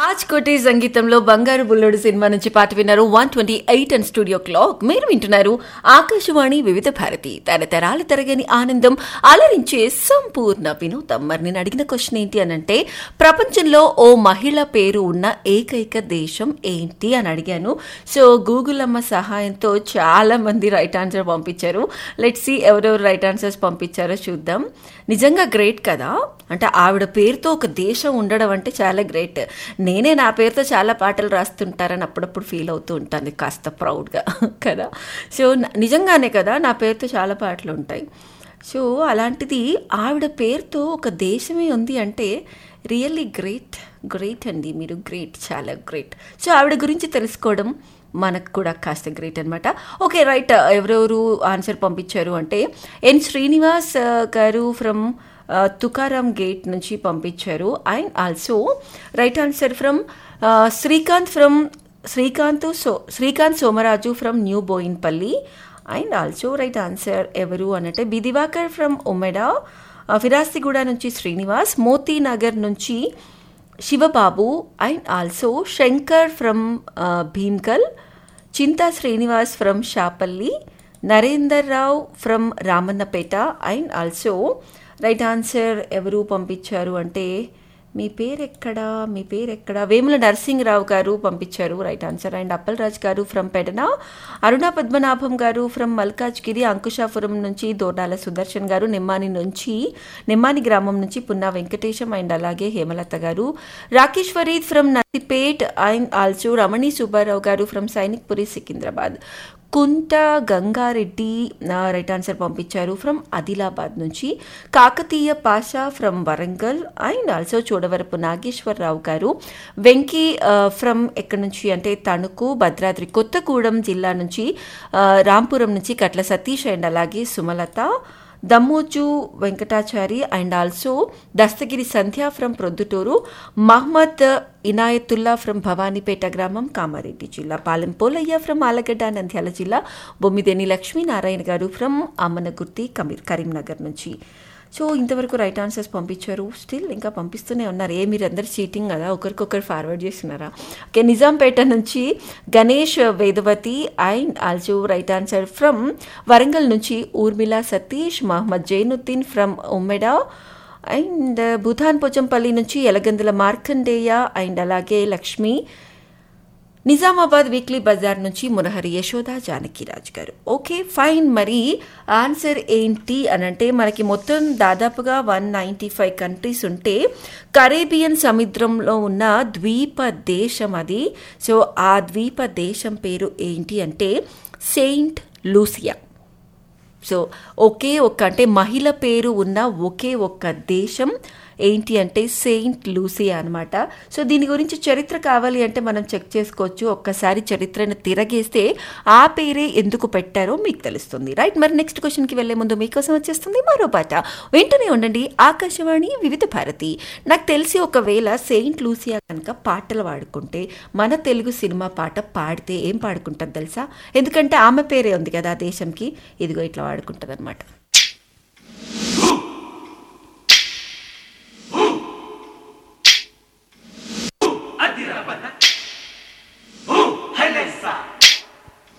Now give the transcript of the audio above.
రాజ్ కోటి సంగీతంలో బంగారు బుల్లుడు సినిమా నుంచి పాట విన్నారు one twenty eight and studio clock మీరు వింటున్నారు ఆకాశవాణి వివిధ భారతి తరతరాల తరగని ఆనందం అలరించే సంపూర్ణ వినోదం మరి నేను అడిగిన క్వశ్చన్ ఏంటి అని అంటే ప్రపంచంలో ఓ మహిళ పేరు ఉన్న ఏకైక దేశం ఏంటి అని అడిగాను సో గూగుల్ అమ్మ సహాయంతో చాలా మంది రైట్ ఆన్సర్ పంపించారు లెట్ సి ఎవరెవరు రైట్ ఆన్సర్స్ పంపించారో చూద్దాం నిజంగా గ్రేట్ కదా అంటే ఆవిడ పేరుతో ఒక దేశం ఉండడం అంటే చాలా గ్రేట్ నేనే నా పేరుతో చాలా పాటలు రాస్తుంటారని అప్పుడప్పుడు ఫీల్ అవుతూ ఉంటాను కాస్త ప్రౌడ్గా కదా సో న- నిజంగానే కదా నా పేరుతో చాలా పాటలు ఉంటాయి సో అలాంటిది ఆవిడ పేరుతో ఒక దేశమే ఉంది అంటే రియల్లీ గ్రేట్ గ్రేట్ అండి మీరు గ్రేట్ చాలా గ్రేట్ సో ఆవిడ గురించి తెలుసుకోవడం మనకు కూడా కాస్త గ్రేట్ అనమాట ఓకే రైట్ ఎవరెవరు ఆన్సర్ పంపించారు అంటే ఎన్ శ్రీనివాస్ ఆ, గారు ఫ్రమ్ తుకారాం గేట్ నుంచి పంపించారు and also right answer from Srikanth from Srikanth so Srikanth Somaraju from New Boinpally and also right answer ఎవరు అనంటే బి దివాకర్ ఫ్రమ్ ఉమెడా ఫిరాస్తిగూడ నుంచి శ్రీనివాస్ మోతీ నగర్ నుంచి Sivababu and also Shankar from Bheemgal Chinta Srinivas from Shapalli Narender Rao from Ramannapet and also right answer ఎవరు పంపించారు అంటే మీ పేరు ఎక్కడ మీ పేరు ఎక్కడ వేముల నరసింహరావు గారు పంపించారు రైట్ ఆన్సర్ అండ్ అప్పలరాజ్ గారు ఫ్రమ్ పెడన అరుణ పద్మనాభం గారు ఫ్రమ్ మల్కాజ్గిరి అంకుశాపురం నుంచి దోడాల సుదర్శన్ గారు నిమ్మాని నుంచి నిమ్మాని గ్రామం నుంచి పున్నా వెంకటేశం అండ్ అలాగే Hemalatha garu Rakesh Farid from Nasipet and also Ramani Subbarao garu from Sainikpuri Secunderabad Kunta Gangareddy నా రైట్ ఆన్సర్ పంపించారు ఫ్రమ్ ఆదిలాబాద్ నుంచి Kakatiya Pasha from Warangal and also Chudavarapu Nageswararao garu Venky from ఎక్కడి నుంచి అంటే తణుకు భద్రాద్రి కొత్తగూడెం జిల్లా నుంచి ఆ, రాంపురం నుంచి కట్ల సతీష్ అండ్ అలాగే Sumalatha Dammoju Venkatachari and also Dastagiri Sandhya from Proddatur Mohammed Inayatullah from Bhavanipeta గ్రామం కామారెడ్డి జిల్లా పాలెం పోలయ్య ఫ్రమ్ ఆలగడ్డ నంద్యాల జిల్లా బొమ్మిదేని లక్ష్మీనారాయణ గారు ఫ్రమ్ అమ్మనగుర్తి కమీర్ కరీంనగర్ నుంచి సో ఇంతవరకు రైట్ ఆన్సర్స్ పంపించారు స్టిల్ ఇంకా పంపిస్తూనే ఉన్నారు ఏ మీరు అందరు చీటింగ్ కదా ఒకరికొకరు ఫార్వర్డ్ చేస్తున్నారా ఓకే నిజాంపేట నుంచి Ganesh Vedavathi and also right answer from Warangal నుంచి ఊర్మిళ సతీష్ మహమ్మద్ జైనుద్దీన్ ఫ్రమ్ ఉమ్మెడా అండ్ భూతాన్ పోచంపల్లి నుంచి ఎలగందుల మార్కండేయ అండ్ అలాగే లక్ష్మి నిజామాబాద్ వీక్లీ బజార్ నుంచి మురహరి యశోద జానకిరాజ్ గారు ఓకే ఫైన్ మరి ఆన్సర్ ఏంటి అని అంటే మనకి మొత్తం దాదాపుగా వన్ నైంటీ ఫైవ్ కంట్రీస్ ఉంటే కరేబియన్ సముద్రంలో ఉన్న ద్వీప దేశం అది సో ఆ ద్వీప దేశం పేరు ఏంటి అంటే సెయింట్ లూసియా సో ఒకే ఒక్క అంటే మహిళ పేరు ఉన్న ఒకే ఒక్క దేశం ఏంటి అంటే సెయింట్ లూసియా అనమాట సో దీని గురించి చరిత్ర కావాలి అంటే మనం చెక్ చేసుకోవచ్చు ఒక్కసారి చరిత్రను తిరగేస్తే ఆ పేరే ఎందుకు పెట్టారో మీకు తెలుస్తుంది రైట్ మరి నెక్స్ట్ క్వశ్చన్కి వెళ్ళే ముందు మీకోసం వచ్చేస్తుంది మరో పాట వెంటనే ఉండండి ఆకాశవాణి వివిధ భారతి నాకు తెలిసి ఒకవేళ సెయింట్ లూసియా కనుక పాటలు పాడుకుంటే మన తెలుగు సినిమా పాట పాడితే ఏం పాడుకుంటుంది తెలుసా ఎందుకంటే ఆమె పేరే ఉంది కదా ఆ దేశంకి ఇదిగో ఇట్లా వాడుకుంటుంది అనమాట